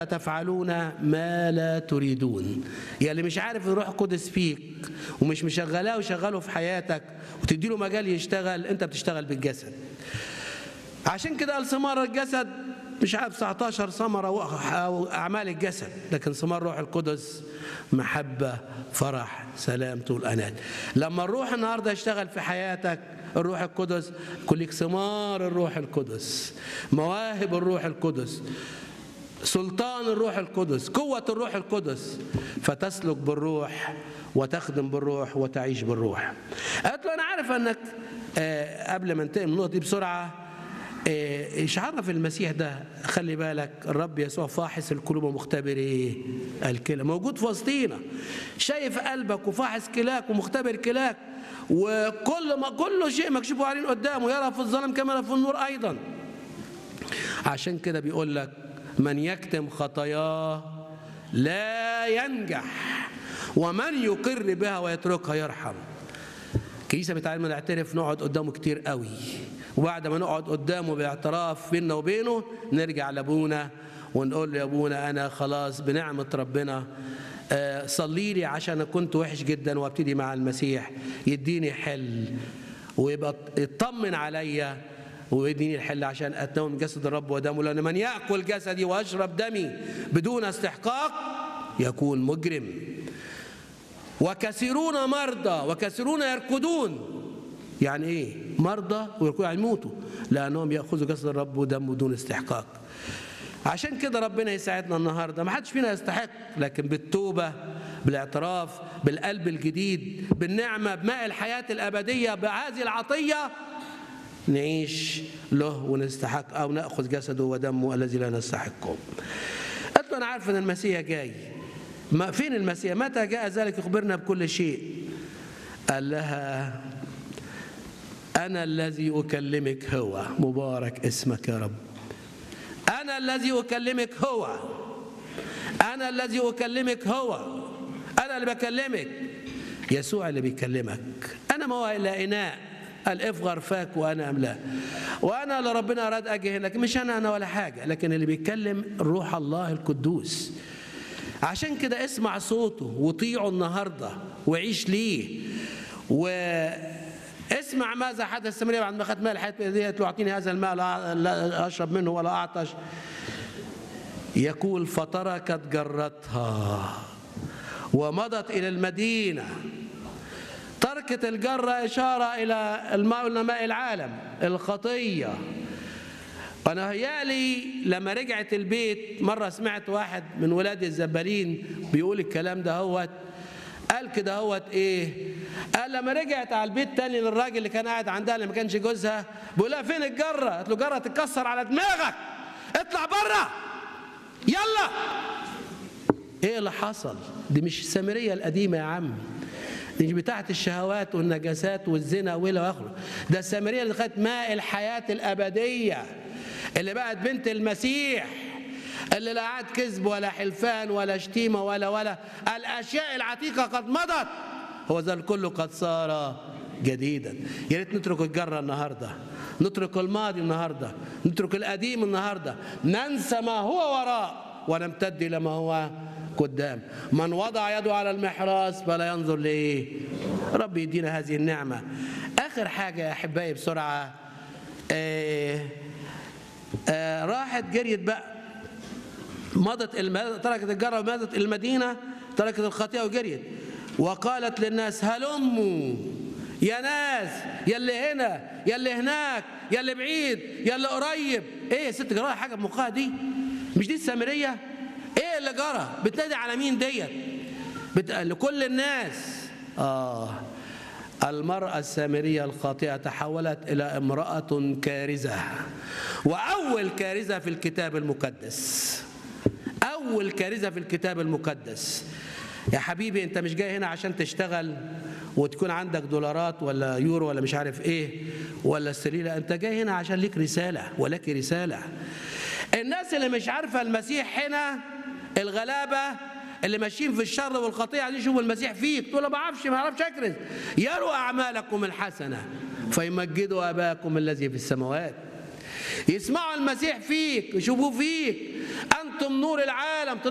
تفعلون ما لا تريدون يا اللي مش عارف الروح القدس فيك ومش مشغلاه وشغله في حياتك وتديله مجال يشتغل انت بتشتغل بالجسد عشان كده قال ثمار الجسد مش عارف 19 ثمرة أو أعمال الجسد لكن ثمار روح القدس محبة فرح سلام طول أنات لما الروح النهاردة يشتغل في حياتك الروح القدس كلك ثمار الروح القدس مواهب الروح القدس سلطان الروح القدس قوة الروح القدس فتسلك بالروح وتخدم بالروح وتعيش بالروح قالت له أنا عارف أنك آه، قبل ما انتقل من النقطة دي بسرعة آه، ايش عرف المسيح ده خلي بالك الرب يسوع فاحص القلوب ومختبر ايه الكلى موجود في وسطينا شايف قلبك وفاحص كلاك ومختبر كلاك وكل ما كل شيء مكشوف عليه قدامه يرى في الظلم كما يرى في النور ايضا عشان كده بيقول لك من يكتم خطاياه لا ينجح ومن يقر بها ويتركها يرحم الكنيسه بتعلمنا نعترف نقعد قدامه كتير قوي وبعد ما نقعد قدامه باعتراف بيننا وبينه نرجع لابونا ونقول له يا ابونا انا خلاص بنعمه ربنا آه، صلي لي عشان أنا كنت وحش جدا وابتدي مع المسيح يديني حل ويبقى يطمن عليا ويديني الحل عشان اتناول من جسد الرب ودمه لان من ياكل جسدي ويشرب دمي بدون استحقاق يكون مجرم وكثيرون مرضى وكثيرون يركضون يعني ايه مرضى ويركضون يعني يموتوا لانهم ياخذوا جسد الرب ودمه بدون استحقاق عشان كده ربنا يساعدنا النهارده ما حدش فينا يستحق لكن بالتوبه بالاعتراف بالقلب الجديد بالنعمه بماء الحياه الابديه بهذه العطيه نعيش له ونستحق او ناخذ جسده ودمه الذي لا نستحقه. قالت له انا عارف ان المسيح جاي. ما فين المسيح؟ متى جاء ذلك يخبرنا بكل شيء؟ قال لها انا الذي اكلمك هو مبارك اسمك يا رب. انا الذي اكلمك هو. انا الذي اكلمك هو. انا اللي بكلمك. يسوع اللي بيكلمك. انا ما هو الا اناء قال افغر فاك وانا املاه وانا اللي ربنا اراد اجي هناك مش انا انا ولا حاجه لكن اللي بيتكلم روح الله القدوس عشان كده اسمع صوته وطيعه النهارده وعيش ليه و اسمع ماذا حدث السامريه بعد ما اخذت ماء الحياه بيديها له اعطيني هذا الماء لا لا اشرب منه ولا اعطش يقول فتركت جرتها ومضت الى المدينه تركت الجرة إشارة إلى الماء ماء العالم الخطية أنا هيالي لما رجعت البيت مرة سمعت واحد من ولاد الزبالين بيقول الكلام ده هوت قال كده هوت إيه قال لما رجعت على البيت تاني للراجل اللي كان قاعد عندها اللي ما كانش جوزها بيقول لها فين الجرة قالت له جرة تتكسر على دماغك اطلع بره يلا ايه اللي حصل دي مش السامرية القديمة يا عم دي مش بتاعت الشهوات والنجاسات والزنا والى اخره ده السامريه اللي خدت ماء الحياه الابديه اللي بقت بنت المسيح اللي لا عاد كذب ولا حلفان ولا شتيمه ولا ولا الاشياء العتيقه قد مضت هو ذا الكل قد صار جديدا يا ريت نترك الجره النهارده نترك الماضي النهارده نترك القديم النهارده ننسى ما هو وراء ونمتد الى ما هو قدام من وضع يده على المحراث فلا ينظر ليه رب يدينا هذه النعمة آخر حاجة يا أحبائي بسرعة آه آه راحت جريت بقى مضت الم... تركت الجرة ومضت المدينة تركت الخطيئة وجريت وقالت للناس هلموا يا ناس يا اللي هنا يا اللي هناك يا اللي بعيد يا اللي قريب ايه يا ست جراها حاجه بمخها دي مش دي السامريه ايه اللي جرى بتنادي على مين ديت بت... لكل الناس اه المرأة السامرية الخاطئة تحولت إلى امرأة كارزة وأول كارزة في الكتاب المقدس أول كارزة في الكتاب المقدس يا حبيبي أنت مش جاي هنا عشان تشتغل وتكون عندك دولارات ولا يورو ولا مش عارف ايه ولا استريلا انت جاي هنا عشان ليك رساله ولك رساله الناس اللي مش عارفه المسيح هنا الغلابه اللي ماشيين في الشر والخطيئه عايزين يشوفوا المسيح فيك تقول له ما اعرفش ما اعرفش اكرز يروا اعمالكم الحسنه فيمجدوا اباكم الذي في السماوات يسمعوا المسيح فيك يشوفوه فيك انت أنتم نور العالم